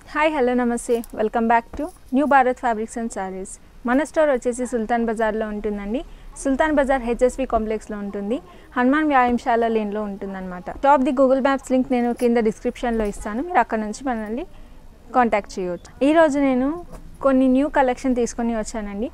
hi hello నమస్తే welcome back to new Bharat fabrics and saris మన store వచ్చేసి సుల్తాన్ బజార్లో ఉంటుందండి సుల్తాన్ బజార్ హెచ్ఎస్వి కాంప్లెక్స్లో ఉంటుంది హనుమాన్ వ్యాయామశాల లేన్లో ఉంటుందన్నమాట tap the Google maps link నేను కింద డిస్క్రిప్షన్లో ఇస్తాను మీరు అక్కడ నుంచి మనల్ని కాంటాక్ట్ చేయవచ్చు ఈరోజు నేను కొన్ని న్యూ కలెక్షన్ తీసుకొని వచ్చానండి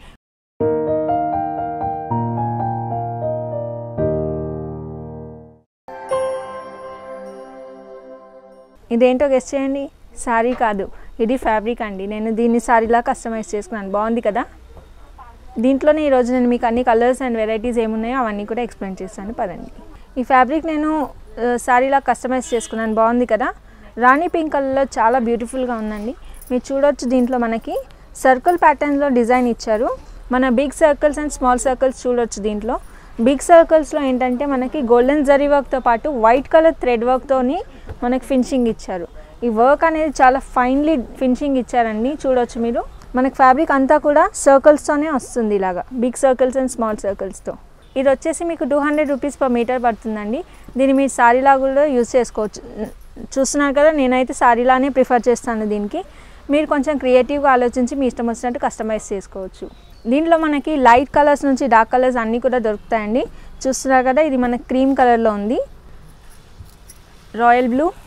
ఇదేంటో గెస్ట్ చేయండి శారీ కాదు ఇది ఫ్యాబ్రిక్ అండి నేను దీన్ని శారీలా కస్టమైజ్ చేసుకున్నాను బాగుంది కదా దీంట్లోనే ఈరోజు నేను మీకు అన్ని కలర్స్ అండ్ వెరైటీస్ ఏమున్నాయో అవన్నీ కూడా ఎక్స్ప్లెయిన్ చేస్తాను పదండి ఈ ఫ్యాబ్రిక్ నేను ఆ, శారీలా కస్టమైజ్ చేసుకున్నాను బాగుంది కదా రాణి పింక్ కలర్లో చాలా బ్యూటిఫుల్గా ఉందండి మీరు చూడొచ్చు దీంట్లో మనకి సర్కిల్ ప్యాటర్న్లో డిజైన్ ఇచ్చారు మన big circles and small circles చూడొచ్చు దీంట్లో బిగ్ సర్కిల్స్లో ఏంటంటే మనకి గోల్డెన్ జరీ వర్క్తో పాటు వైట్ కలర్ థ్రెడ్ వర్క్తోని మనకి ఫినిషింగ్ ఇచ్చారు ఈ వర్క్ అనేది చాలా ఫైన్లీ ఫినిషింగ్ ఇచ్చారండి చూడొచ్చు మీరు మనకి ఫ్యాబ్రిక్ అంతా కూడా సర్కిల్స్తోనే వస్తుంది ఇలాగా బిగ్ సర్కిల్స్ అండ్ స్మాల్ సర్కిల్స్తో ఇది వచ్చేసి మీకు two hundred rupees per metre పడుతుందండి దీన్ని మీరు సారీలా కూడా యూజ్ చేసుకోవచ్చు చూస్తున్నారు కదా నేనైతే సారీలానే ప్రిఫర్ చేస్తాను దీనికి మీరు కొంచెం క్రియేటివ్గా ఆలోచించి మీ ఇష్టం వచ్చినట్టు కస్టమైజ్ చేసుకోవచ్చు దీంట్లో మనకి లైట్ కలర్స్ నుంచి డార్క్ కలర్స్ అన్నీ కూడా దొరుకుతాయండి చూస్తున్నారు కదా ఇది మనకి క్రీమ్ కలర్లో ఉంది royal blue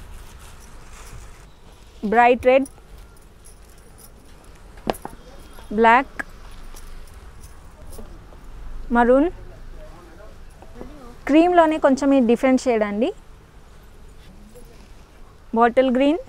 bright red black maroon క్రీమ్లోనే కొంచెం ఈ డిఫరెంట్ షేడ్ అండి బాటిల్ గ్రీన్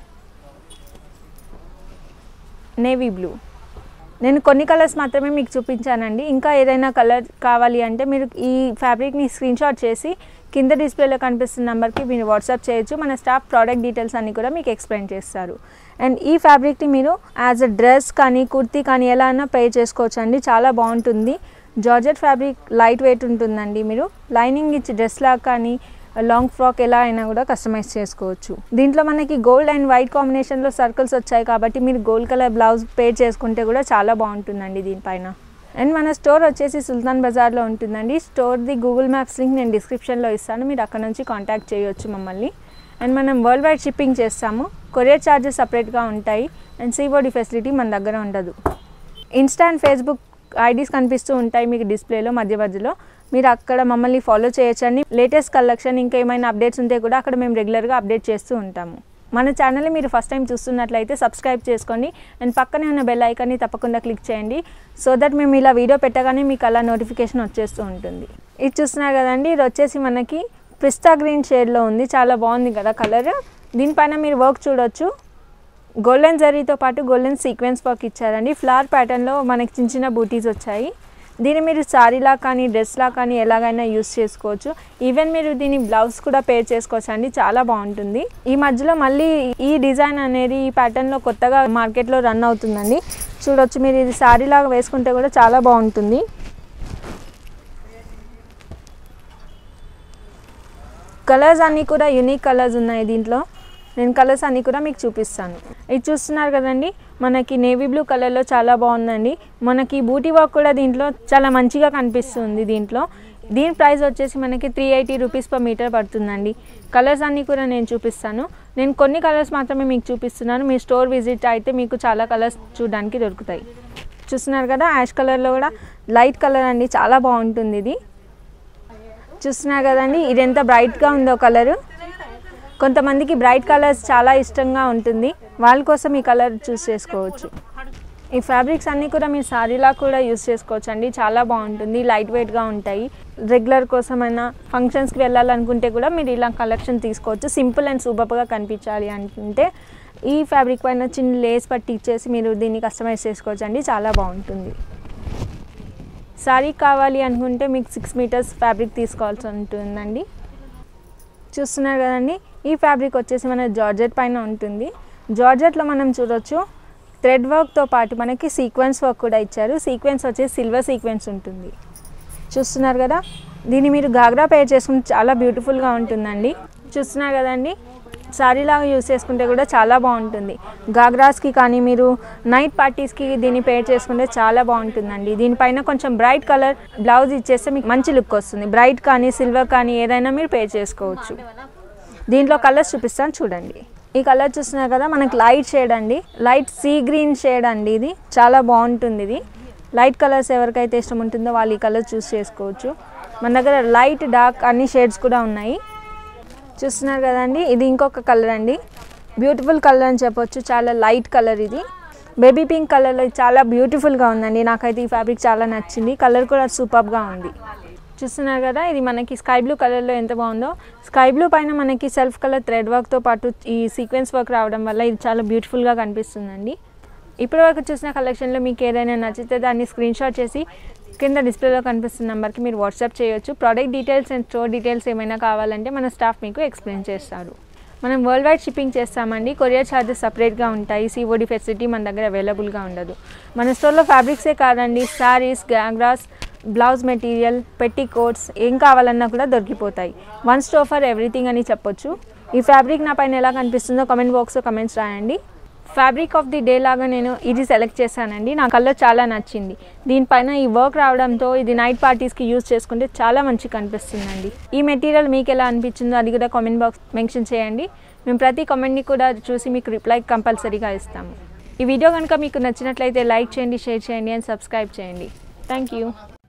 నేవీ బ్లూ నేను కొన్ని కలర్స్ మాత్రమే మీకు చూపించానండి ఇంకా ఏదైనా కలర్ కావాలి అంటే మీరు ఈ ఫ్యాబ్రిక్ని స్క్రీన్ షాట్ చేసి కింద డిస్ప్లేలో కనిపిస్తున్న నెంబర్కి మీరు వాట్సాప్ చేయొచ్చు మన స్టాఫ్ ప్రోడక్ట్ డీటెయిల్స్ అన్నీ కూడా మీకు ఎక్స్ప్లెయిన్ చేస్తారు అండ్ ఈ ఫ్యాబ్రిక్ని మీరు యాజ్ అ డ్రెస్ కానీ కుర్తీ కానీ ఎలా అయినా పే చేసుకోవచ్చు అండి చాలా బాగుంటుంది జార్జెట్ ఫ్యాబ్రిక్ లైట్ వెయిట్ ఉంటుందండి మీరు లైనింగ్ ఇచ్చి డ్రెస్ లాగా కానీ లాంగ్ ఫ్రాక్ ఎలా అయినా కూడా కస్టమైజ్ చేసుకోవచ్చు దీంట్లో మనకి గోల్డ్ అండ్ వైట్ కాంబినేషన్లో సర్కిల్స్ వచ్చాయి కాబట్టి మీరు గోల్డ్ కలర్ బ్లౌజ్ పేర్ చేసుకుంటే కూడా చాలా బాగుంటుందండి దీనిపైన అండ్ మన స్టోర్ వచ్చేసి సుల్తాన్ బజార్లో ఉంటుందండి స్టోర్ది గూగుల్ మ్యాప్స్ లింక్ నేను డిస్క్రిప్షన్లో ఇస్తాను మీరు అక్కడ నుంచి కాంటాక్ట్ చేయొచ్చు మమ్మల్ని అండ్ మనం వరల్డ్ వైడ్ షిప్పింగ్ చేస్తాము కొరియర్ ఛార్జెస్ సపరేట్గా ఉంటాయి అండ్ సీబోడీ ఫెసిలిటీ మన దగ్గర ఉండదు ఇన్స్టా అండ్ ఫేస్బుక్ ఐడీస్ కనిపిస్తూ ఉంటాయి మీకు డిస్ప్లేలో మధ్య మధ్యలో మీరు అక్కడ మమ్మల్ని ఫాలో చేయొచ్చండి లేటెస్ట్ కలెక్షన్ ఇంకా ఏమైనా అప్డేట్స్ ఉంటే కూడా అక్కడ మేము రెగ్యులర్గా అప్డేట్ చేస్తూ ఉంటాము మన ఛానల్ని మీరు ఫస్ట్ టైం చూస్తున్నట్లయితే సబ్స్క్రైబ్ చేసుకోండి అండ్ పక్కనే ఉన్న బెల్ ఐకాన్ని తప్పకుండా క్లిక్ చేయండి సో దట్ మేము ఇలా వీడియో పెట్టగానే మీకు అలా నోటిఫికేషన్ వచ్చేస్తూ ఉంటుంది ఇది చూస్తున్నారు కదండి ఇది వచ్చేసి మనకి పిస్తా గ్రీన్ షేడ్లో ఉంది చాలా బాగుంది కదా కలర్ దీనిపైన మీరు వర్క్ చూడొచ్చు గోల్డెన్ జరీతో పాటు గోల్డెన్ సీక్వెన్స్ వర్క్ ఇచ్చారండి ఫ్లవర్ ప్యాటర్న్లో మనకి చిన్న చిన్న బూటీస్ వచ్చాయి దీన్ని మీరు సారీలా కానీ డ్రెస్లా కానీ ఎలాగైనా యూస్ చేసుకోవచ్చు ఈవెన్ మీరు దీన్ని బ్లౌజ్ కూడా పేర్ చేసుకోవచ్చు అండి చాలా బాగుంటుంది ఈ మధ్యలో మళ్ళీ ఈ డిజైన్ అనేది ఈ ప్యాటర్న్లో కొత్తగా మార్కెట్లో రన్ అవుతుందండి చూడొచ్చు మీరు ఇది సారీలాగా వేసుకుంటే కూడా చాలా బాగుంటుంది కలర్స్ అన్నీ కూడా యూనిక్ కలర్స్ ఉన్నాయి దీంట్లో నేను కలర్స్ అన్నీ కూడా మీకు చూపిస్తాను ఇది చూస్తున్నారు కదండి మనకి నేవీ బ్లూ కలర్లో చాలా బాగుందండి మనకి బూటీ వర్క్ కూడా దీంట్లో చాలా మంచిగా కనిపిస్తుంది దీంట్లో దీని ప్రైస్ వచ్చేసి మనకి three eighty rupees per metre పడుతుందండి కలర్స్ అన్నీ కూడా నేను చూపిస్తాను నేను కొన్ని కలర్స్ మాత్రమే మీకు చూపిస్తున్నాను మీ స్టోర్ విజిట్ అయితే మీకు చాలా కలర్స్ చూడడానికి దొరుకుతాయి చూస్తున్నారు కదా యాష్ కలర్లో కూడా లైట్ కలర్ అండి చాలా బాగుంటుంది ఇది చూస్తున్నారు కదండి ఇది ఎంత బ్రైట్గా ఉందో కలరు కొంతమందికి బ్రైట్ కలర్స్ చాలా ఇష్టంగా ఉంటుంది వాళ్ళ కోసం ఈ కలర్ చూస్ చేసుకోవచ్చు ఈ ఫ్యాబ్రిక్స్ అన్నీ కూడా మీరు సారీలా కూడా యూస్ చేసుకోవచ్చు అండి చాలా బాగుంటుంది లైట్ వెయిట్గా ఉంటాయి రెగ్యులర్ కోసమైనా ఫంక్షన్స్కి వెళ్ళాలనుకుంటే కూడా మీరు ఇలా కలెక్షన్ తీసుకోవచ్చు సింపుల్ అండ్ సూపర్గా కనిపించాలి అనుకుంటే ఈ ఫ్యాబ్రిక్ పైన చిన్న లేస్ పట్టి ఇచ్చేసి మీరు దీన్ని కస్టమైజ్ చేసుకోవచ్చు అండి చాలా బాగుంటుంది సారీ కావాలి అనుకుంటే మీకు సిక్స్ మీటర్స్ ఫ్యాబ్రిక్ తీసుకోవాల్సి ఉంటుందండి చూస్తున్నారు కదండి ఈ ఫ్యాబ్రిక్ వచ్చేసి మన జార్జెట్ పైన ఉంటుంది జార్జెట్లో మనం చూడొచ్చు థ్రెడ్ వర్క్తో పాటు మనకి సీక్వెన్స్ వర్క్ కూడా ఇచ్చారు సీక్వెన్స్ వచ్చేసి సిల్వర్ సీక్వెన్స్ ఉంటుంది చూస్తున్నారు కదా దీన్ని మీరు గాగ్రా పేర్ చేసుకుంటే చాలా బ్యూటిఫుల్గా ఉంటుందండి చూస్తున్నారు కదండి సారీలాగా యూస్ చేసుకుంటే కూడా చాలా బాగుంటుంది గాగ్రాస్కి కానీ మీరు నైట్ పార్టీస్కి దీన్ని పేర్ చేసుకుంటే చాలా బాగుంటుందండి దీనిపైన కొంచెం బ్రైట్ కలర్ బ్లౌజ్ ఇచ్చేస్తే మీకు మంచి లుక్ వస్తుంది బ్రైట్ కానీ సిల్వర్ కానీ ఏదైనా మీరు పేర్ చేసుకోవచ్చు దీంట్లో కలర్స్ చూపిస్తాను చూడండి ఈ కలర్ చూస్తున్నారు కదా మనకి లైట్ షేడ్ అండి లైట్ సీ గ్రీన్ షేడ్ అండి ఇది చాలా బాగుంటుంది ఇది లైట్ కలర్స్ ఎవరికైతే ఇష్టం ఉంటుందో వాళ్ళు ఈ కలర్ చూస్ చేసుకోవచ్చు మన దగ్గర లైట్ డార్క్ అన్ని షేడ్స్ కూడా ఉన్నాయి చూస్తున్నారు కదండి ఇది ఇంకొక కలర్ అండి బ్యూటిఫుల్ కలర్ అని చెప్పొచ్చు చాలా లైట్ కలర్ ఇది బేబీ పింక్ కలర్లో చాలా బ్యూటిఫుల్గా ఉందండి నాకైతే ఈ ఫ్యాబ్రిక్ చాలా నచ్చింది కలర్ కూడా సూపర్గా ఉంది చూస్తున్నారు కదా ఇది మనకి స్కై బ్లూ కలర్లో ఎంత బాగుందో స్కై బ్లూ పైన మనకి సెల్ఫ్ కలర్ థ్రెడ్ వర్క్తో పాటు ఈ సీక్వెన్స్ వర్క్ రావడం వల్ల ఇది చాలా బ్యూటిఫుల్గా కనిపిస్తుందండి ఇప్పటి వరకు చూసిన కలెక్షన్లో మీకు ఏదైనా నచ్చితే దాన్ని స్క్రీన్ షాట్ చేసి కింద డిస్ప్లేలో కనిపిస్తున్న నెంబర్కి మీరు వాట్సాప్ చేయొచ్చు product details and store details ఏమైనా కావాలంటే మన స్టాఫ్ మీకు ఎక్స్ప్లెయిన్ చేస్తారు మనం వరల్డ్ వైడ్ షిప్పింగ్ చేస్తామండి కొరియర్ ఛార్జెస్ సపరేట్గా ఉంటాయి సిఓడి ఫెసిలిటీ మన దగ్గర అవైలబుల్గా ఉండదు మన స్టోర్లో ఫ్యాబ్రిక్సే కాదండి శారీస్ గ్యాంగ్రాస్ బ్లౌజ్ మెటీరియల్ పెట్టి కోట్స్ ఏం కావాలన్నా కూడా దొరికిపోతాయి వన్ స్టోర్ ఫర్ ఎవ్రీథింగ్ అని చెప్పొచ్చు ఈ ఫ్యాబ్రిక్ నా పైన ఎలా కనిపిస్తుందో కమెంట్ బాక్స్లో కమెంట్స్ రాయండి ఫ్యాబ్రిక్ ఆఫ్ ది డే లాగా నేను ఇది సెలెక్ట్ చేశానండి నా కలర్ చాలా నచ్చింది దీనిపైన ఈ వర్క్ రావడంతో ఇది నైట్ పార్టీస్కి యూజ్ చేసుకుంటే చాలా మంచి కనిపిస్తుందండి ఈ మెటీరియల్ మీకు ఎలా అనిపించిందో అది కూడా కామెంట్ బాక్స్ మెన్షన్ చేయండి మేము ప్రతి కామెంట్ని కూడా చూసి మీకు రిప్లై కంపల్సరీగా ఇస్తాము ఈ వీడియో కనుక మీకు నచ్చినట్లయితే లైక్ చేయండి షేర్ చేయండి అండ్ సబ్స్క్రైబ్ చేయండి థ్యాంక్ యూ